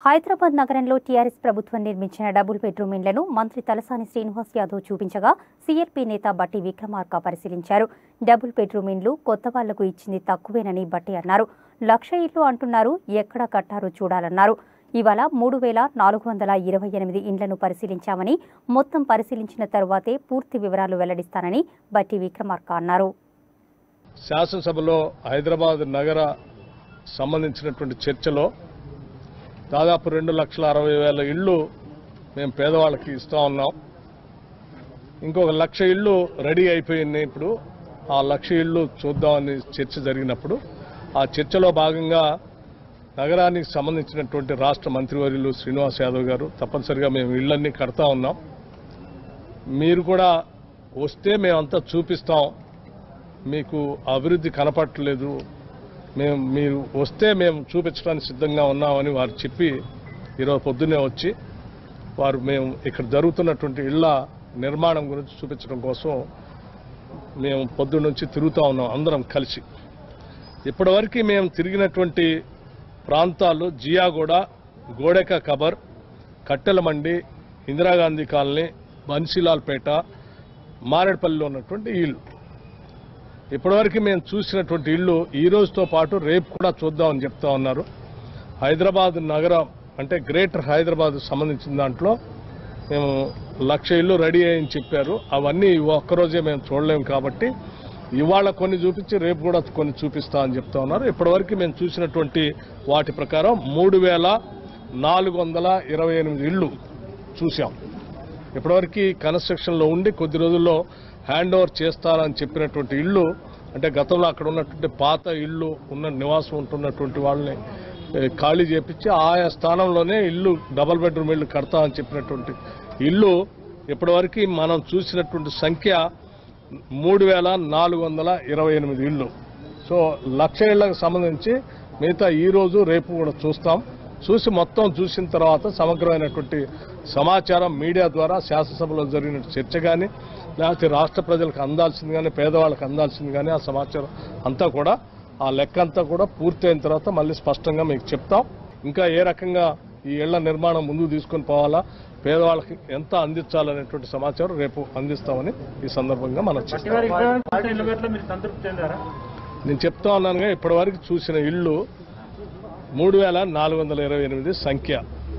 హైదరాబాద్ నగరంలో టీఆర్ఎస్ ప్రభుత్వం నిర్మించిన డబుల్ బెడ్రూమ్ ఇండ్లను మంత్రి తలసాని శ్రీనివాస్ యాదవ్ చూపించగా సీఎల్పీ నేత బట్టి విక్రమార్క పరిశీలించారు డబుల్ బెడ్రూమ్ ఇండ్లు కొత్త వాళ్లకు ఇచ్చింది తక్కువేనని బట్టి అన్నారు లక్ష ఇల్లు అంటున్నారు ఎక్కడ కట్టారో చూడాలన్నారు ఇవాళ మూడు వేల నాలుగు వందల ఇరవై ఎనిమిది ఇండ్లను పరిశీలించామని మొత్తం పరిశీలించిన తరువాతే పూర్తి వివరాలు వెల్లడిస్తానని బట్టి విక్రమార్క అన్నారు శాసనసభలో హైదరాబాద్ నగర సంబంధించినటువంటి చర్చలో దాదాపు రెండు లక్షల అరవై వేల ఇళ్ళు మేము పేదవాళ్ళకి ఇస్తా ఉన్నాం ఇంకొక లక్ష ఇళ్ళు రెడీ అయిపోయినాయి ఇప్పుడు ఆ లక్ష ఇళ్ళు చూద్దామని చర్చ జరిగినప్పుడు ఆ చర్చలో భాగంగా నగరానికి సంబంధించినటువంటి రాష్ట్ర మంత్రివర్యులు శ్రీనివాస్ యాదవ్ గారు తప్పనిసరిగా మేము ఇళ్ళన్నీ కడతా ఉన్నాం మీరు కూడా వస్తే మేమంతా చూపిస్తాం మీకు అభివృద్ధి కనపట్టలేదు మేము మీరు వస్తే మేము చూపించడానికి సిద్ధంగా ఉన్నామని వారు చెప్పి ఈరోజు పొద్దున్నే వచ్చి వారు మేము ఇక్కడ జరుగుతున్నటువంటి ఇళ్ల నిర్మాణం గురించి చూపించడం కోసం మేము పొద్దున్న నుంచి తిరుగుతూ ఉన్నాం అందరం కలిసి ఇప్పటివరకు మేము తిరిగినటువంటి ప్రాంతాలు జియాగూడ గోడెక కబర్ కట్టెల మండి ఇందిరాగాంధీ కాలనీ బన్సీలాల్పేట మారేడుపల్లిలో ఉన్నటువంటి ఇల్లు ఇప్పటివరకు మేము చూసినటువంటి ఇల్లు ఈ రోజుతో పాటు రేపు కూడా చూద్దామని చెప్తా ఉన్నారు హైదరాబాద్ నగరం అంటే గ్రేటర్ హైదరాబాద్ సంబంధించిన దాంట్లో మేము లక్ష ఇల్లు రెడీ అయ్యని చెప్పారు అవన్నీ ఒక్కరోజే మేము చూడలేము కాబట్టి ఇవాళ కొన్ని చూపించి రేపు కూడా కొన్ని చూపిస్తా అని చెప్తా ఉన్నారు ఇప్పటివరకు మేము చూసినటువంటి వాటి ప్రకారం మూడు వేల నాలుగు వందల ఇరవై ఎనిమిది ఇళ్ళు చూసాం ఇప్పటివరకు కన్స్ట్రక్షన్లో ఉండి కొద్ది రోజుల్లో హ్యాండ్ ఓవర్ చేస్తారని చెప్పినటువంటి ఇళ్ళు అంటే గతంలో అక్కడ ఉన్నటువంటి పాత ఇళ్ళు ఉన్న నివాసం ఉంటున్నటువంటి వాళ్ళని ఏ, ఖాళీ చేపించి ఆయా స్థానంలోనే ఇల్లు డబల్ బెడ్రూమ్ ఇల్లు కడతామని చెప్పినటువంటి ఇల్లు ఇప్పటివరకు మనం చూసినటువంటి సంఖ్య మూడు వేల నాలుగు వందల ఇరవై ఎనిమిది ఇళ్ళు సో లక్ష ఇళ్లకు సంబంధించి మిగతా ఈ రోజు రేపు కూడా చూస్తాం చూసి మొత్తం చూసిన తర్వాత సమగ్రమైనటువంటి సమాచారం మీడియా ద్వారా శాసనసభలో జరిగిన చర్చ కానీ లేకపోతే రాష్ట్ర ప్రజలకు అందాల్సింది కానీ పేదవాళ్ళకి అందాల్సింది కానీ ఆ సమాచారం అంతా కూడా ఆ లెక్క అంతా కూడా పూర్తయిన తర్వాత మళ్ళీ స్పష్టంగా మీకు చెప్తాం ఇంకా ఏ రకంగా ఈ ఇళ్ల నిర్మాణం ముందుకు తీసుకొని పోవాలా పేదవాళ్ళకి ఎంత అందించాలనేటువంటి సమాచారం రేపు అందిస్తామని ఈ సందర్భంగా మనం చేస్తాం పట్టివారి ఇళ్ళ నిలబెట్లో మీరు సంతృప్తి చెందారా నేను చెప్తా ఉన్నానుగా ఇప్పటివరకు చూసిన ఇళ్ళు మూడు వేల నాలుగు వందల ఇరవై ఎనిమిది సంఖ్య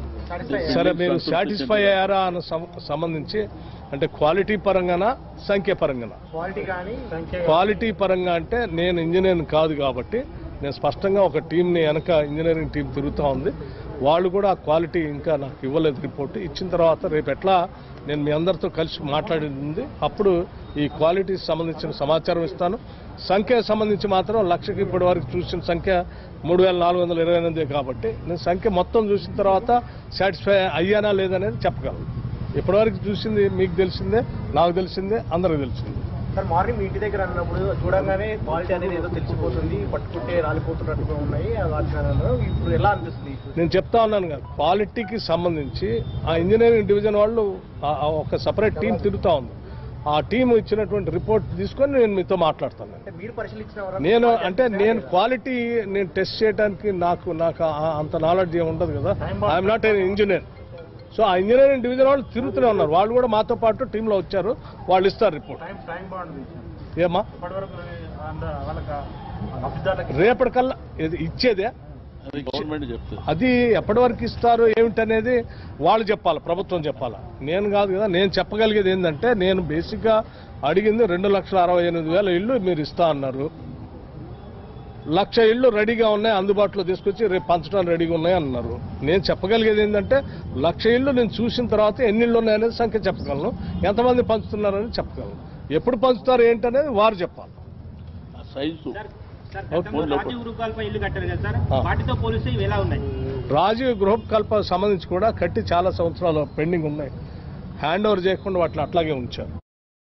సరే మీరు సాటిస్ఫై అయ్యారా అన్న సం- సంబంధించి అంటే క్వాలిటీ పరంగానా సంఖ్య పరంగానా క్వాలిటీ కానీ సంఖ్య క్వాలిటీ పరంగా అంటే నేను ఇంజనీర్ కాదు కాబట్టి నేను స్పష్టంగా ఒక టీంని వెనక ఇంజనీరింగ్ టీం తిరుగుతూ ఉంది వాళ్ళు కూడా ఆ క్వాలిటీ ఇంకా నాకు ఇవ్వలేదు రిపోర్ట్ ఇచ్చిన తర్వాత రేపు ఎట్లా నేను మీ అందరితో కలిసి మాట్లాడేది ఉంది అప్పుడు ఈ క్వాలిటీ సంబంధించిన సమాచారం ఇస్తాను సంఖ్య సంబంధించి మాత్రం లక్షకి ఇప్పటి వరకు చూసిన సంఖ్య మూడు వేల నాలుగు వందల ఇరవై ఎనిమిది కాబట్టి నేను సంఖ్య మొత్తం చూసిన తర్వాత సాటిస్ఫై అయ్యానా లేదనేది చెప్పగలను ఇప్పటివరకు చూసింది మీకు తెలిసిందే నాకు తెలిసిందే అందరికి తెలిసిందే సార్ మార్నింగ్ మీ ఇంటి దగ్గర అన్నప్పుడు చూడంగానే క్వాలిటీ అనేది ఏదో తెలిసిపోతుంది పట్టుకుంటే రాలిపోతున్నట్టుగా ఉన్నాయి ఆ వాటిలో ఇప్పుడు ఎలా అనిపిస్తుంది నేను చెప్తా ఉన్నాను కదా క్వాలిటీకి సంబంధించి ఆ ఇంజనీరింగ్ డివిజన్ వాళ్ళు ఆ- ఆ ఒక సపరేట్ టీం తిరుగుతా ఉంది ఆ టీం ఇచ్చినటువంటి రిపోర్ట్ తీసుకొని నేను మీతో మాట్లాడతాను అంటే మీరు పరిశీలించిన నేను అంటే నేను క్వాలిటీ నేను టెస్ట్ చేయడానికి నాకు నాకు ఆ- అంత నాలెడ్జ్ ఏమి ఉండదు కదా I'm not a engineer so ఆ ఇంజనీరింగ్ డివిజన్ వాళ్ళు తిరుగుతూనే ఉన్నారు వాళ్ళు కూడా మాతో పాటు టీంలో వచ్చారు వాళ్ళు ఇస్తారు రిపోర్ట్ టైం టైం బాగుంది ఏమా ఇప్పటివరకు అంద- వాళ్ళకి లబ్ధిదారులకి రేపటికల్లా ఇది ఇచ్చేదే అది గవర్నమెంట్ చెప్తుంది అది ఎప్పటి వరకు ఇస్తారు ఏమిటనేది వాళ్ళు చెప్పాలి ప్రభుత్వం చెప్పాలి నేను కాదు కదా నేను చెప్పగలిగేది ఏంటంటే నేను బేసిక్గా అడిగింది రెండు లక్షల అరవై ఎనిమిది వేల ఇళ్ళు మీరు ఇస్తా అన్నారు లక్ష ఇళ్ళు రెడీగా ఉన్నాయి అందుబాటులో తీసుకొచ్చి రేపు పంచడానికి రెడీగా ఉన్నాయి అన్నారు నేను చెప్పగలిగేది ఏంటంటే లక్ష ఇళ్ళు నేను చూసిన తర్వాత ఎన్ని ఇళ్ళు ఉన్నాయనేది సంఖ్య చెప్పగలను ఎంతమంది పంచుతున్నారని చెప్పగలను ఎప్పుడు పంచుతారు ఏంటనేది వారు చెప్పాలి ఆ సైజు సార్ ఓకే. గతంలో రాజీవ్ గృహాలపై ఇల్లు కట్టారు కదా సార్ ఆ. వాటితో పోలిస్తే ఇవి ఎలా ఉన్నాయి రాజీవ్ గృహకల్ప సంబంధించి కూడా కట్టి చాలా సంవత్సరాలు పెండింగ్ ఉన్నాయి హ్యాండ్ ఓవర్ చేయకుండా వాటిని అట్లాగే ఉంచారు